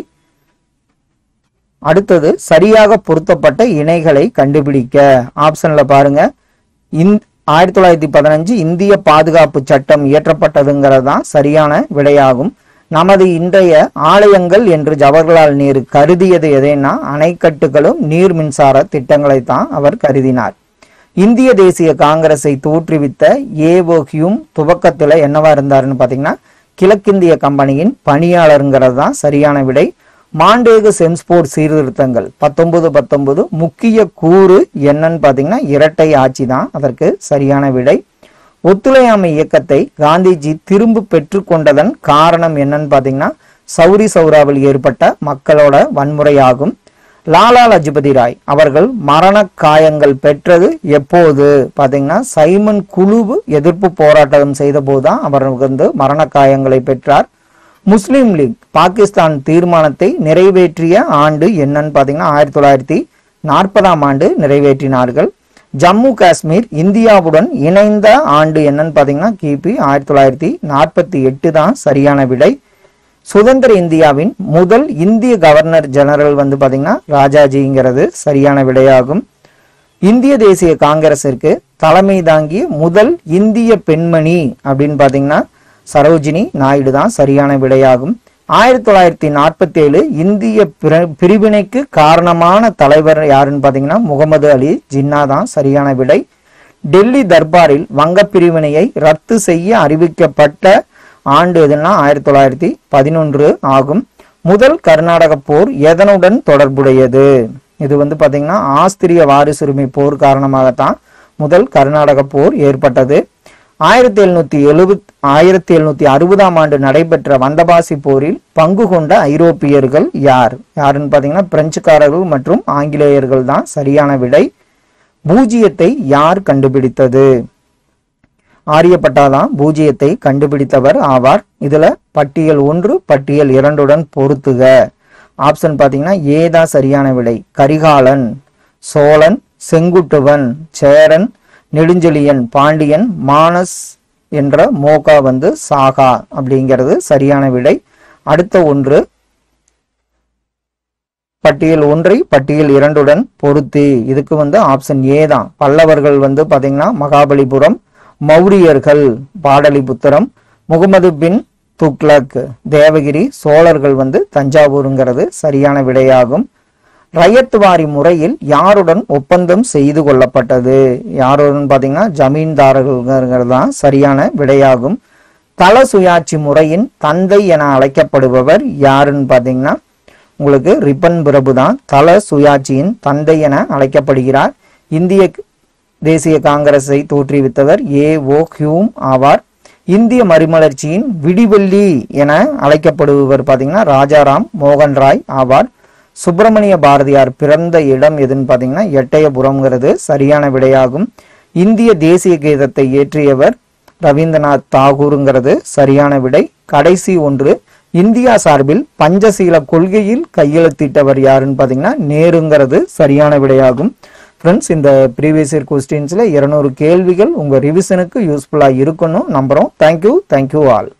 அடுத்தது சரியாக பொருத்தப்பட்ட இணைகளை கண்டுபிடிக்க ஆப்ஷன்ல பாருங்க இந் ஆயிரத்தி தொள்ளாயிரத்தி பதினஞ்சு இந்திய பாதுகாப்பு சட்டம் இயற்றப்பட்டதுங்கிறது தான் சரியான விடையாகும் நமது இன்றைய ஆலயங்கள் என்று ஜவஹர்லால் நேரு கருதியது எதைன்னா அணைக்கட்டுகளும் நீர் மின்சார திட்டங்களை தான் அவர் கருதினார் இந்திய தேசிய காங்கிரஸை தோற்றுவித்த ஏவோ ஹியூம் துவக்கத்துல என்னவா இருந்தாருன்னு பாத்தீங்கன்னா கிழக்கிந்திய கம்பெனியின் பணியாளருங்கிறது தான் சரியான விடை மாண்டேகு சென்ஸ்போர்ட் சீர்திருத்தங்கள் பத்தொன்பது பத்தொன்பது முக்கிய கூறு என்னன்னு பாத்தீங்கன்னா இரட்டை ஆட்சி தான் அதற்கு சரியான விடை ஒத்துழையாமை இயக்கத்தை காந்திஜி திரும்ப பெற்றுக்கொண்டதன் காரணம் என்னன்னு பாத்தீங்கன்னா சௌரி சௌராவில் ஏற்பட்ட மக்களோட வன்முறையாகும் லாலா லஜபதி ராய் அவர்கள் மரண காயங்கள் பெற்றது எப்போது பாத்தீங்கன்னா சைமன் குழு எதிர்ப்பு போராட்டம் செய்த போதுதான் அவர் வந்து மரண காயங்களை பெற்றார் முஸ்லீம் லீக் பாகிஸ்தான் தீர்மானத்தை நிறைவேற்றிய ஆண்டு என்னன்னு பாத்தீங்கன்னா ஆயிரத்தி தொள்ளாயிரத்தி நாற்பதாம் ஆண்டு நிறைவேற்றினார்கள் ஜம்மு காஷ்மீர் இந்தியாவுடன் இணைந்த ஆண்டு என்னன்னு பாத்தீங்கன்னா கிபி ஆயிரத்தி தொள்ளாயிரத்தி நாற்பத்தி எட்டு தான் சரியான விடை சுதந்திர இந்தியாவின் முதல் இந்திய கவர்னர் ஜெனரல் வந்து பாத்தீங்கன்னா ராஜாஜிங்கிறது சரியான விடையாகும் இந்திய தேசிய காங்கிரசிற்கு தலைமை தாங்கிய முதல் இந்திய பெண்மணி அப்படின்னு பாத்தீங்கன்னா சரோஜினி நாயுடு தான் சரியான விடையாகும் ஆயிரத்தி தொள்ளாயிரத்தி நாற்பத்தி ஏழு இந்திய பிர- பிரிவினைக்கு காரணமான தலைவர் யாருன்னு பாத்தீங்கன்னா முகமது அலி ஜின்னா தான் சரியான விடை டெல்லி தர்பாரில் வங்க பிரிவினையை ரத்து செய்ய அறிவிக்கப்பட்ட ஆண்டு எதுன்னா ஆயிரத்தி தொள்ளாயிரத்தி பதினொன்று ஆகும் முதல் கர்நாடக போர் எதனுடன் தொடர்புடையது இது வந்து பாத்தீங்கன்னா ஆஸ்திரிய வாரிசுரிமை போர் காரணமாகத்தான் முதல் கர்நாடக போர் ஏற்பட்டது ஆயிரத்தி எழுநூத்தி எழுபத் ஆயிரத்தி எழுநூத்தி அறுபதாம் ஆண்டு நடைபெற்ற வந்தபாசி போரில் பங்கு கொண்ட ஐரோப்பியர்கள் யார் யாருன்னு பாத்தீங்கன்னா பிரெஞ்சுக்காரர்கள் மற்றும் ஆங்கிலேயர்கள் தான் சரியான விடை பூஜ்ஜியத்தை யார் கண்டுபிடித்தது ஆரியப்பட்டா தான் பூஜ்ஜியத்தை கண்டுபிடித்தவர் ஆவார் இதுல பட்டியல் ஒன்று பட்டியல் இரண்டுடன் பொருத்துக ஆப்ஷன் பாத்தீங்கன்னா ஏ தான் சரியான விடை கரிகாலன் சோழன் செங்குட்டுவன் சேரன் நெடுஞ்செழியன் பாண்டியன் மானஸ் என்ற மோகா வந்து சாகா அப்படிங்கிறது சரியான விடை அடுத்த ஒன்று பட்டியல் ஒன்றை பட்டியல் இரண்டுடன் பொருத்தி இதுக்கு வந்து ஆப்ஷன் ஏ தான் பல்லவர்கள் வந்து பாத்தீங்கன்னா மகாபலிபுரம் மௌரியர்கள் பாடலிபுத்திரம் முகமது பின் துக்ளக் தேவகிரி சோழர்கள் வந்து தஞ்சாவூருங்கிறது சரியான விடையாகும் ரயத்வாரி முறையில் யாருடன் ஒப்பந்தம் செய்து கொள்ளப்பட்டது யாருடன் பாத்தீங்கன்னா ஜமீன்தாரர்கள் தான் சரியான விடையாகும் தல சுயாட்சி முறையின் தந்தை என அழைக்கப்படுபவர் யாருன்னு பாத்தீங்கன்னா உங்களுக்கு ரிப்பன் பிரபு தான் தல சுயாட்சியின் தந்தை என அழைக்கப்படுகிறார் இந்திய தேசிய காங்கிரஸை தோற்றுவித்தவர் ஏ ஓ ஹியூம் ஆவார் இந்திய மறுமலர்ச்சியின் விடிவெள்ளி என அழைக்கப்படுபவர் பாத்தீங்கன்னா ராஜாராம் மோகன் ராய் ஆவார் சுப்பிரமணிய பாரதியார் பிறந்த இடம் எதுன்னு பாத்தீங்கன்னா எட்டயபுரம்ங்கிறது சரியான விடையாகும் இந்திய தேசிய கீதத்தை இயற்றியவர் ரவீந்திரநாத் தாகூருங்கிறது சரியான விடை கடைசி ஒன்று இந்தியா சார்பில் பஞ்சசீல கொள்கையில் கையெழுத்திட்டவர் யாருன்னு பாத்தீங்கன்னா நேருங்கிறது சரியான விடையாகும் ஃப்ரெண்ட்ஸ் இந்த ப்ரீவியஸ் இயர் கொஸ்டின்ஸில் இருநூறு கேள்விகள் உங்கள் ரிவிஷனுக்கு யூஸ்ஃபுல்லாக இருக்கணும் நம்புகிறோம் தேங்க்யூ தேங்க்யூ ஆல்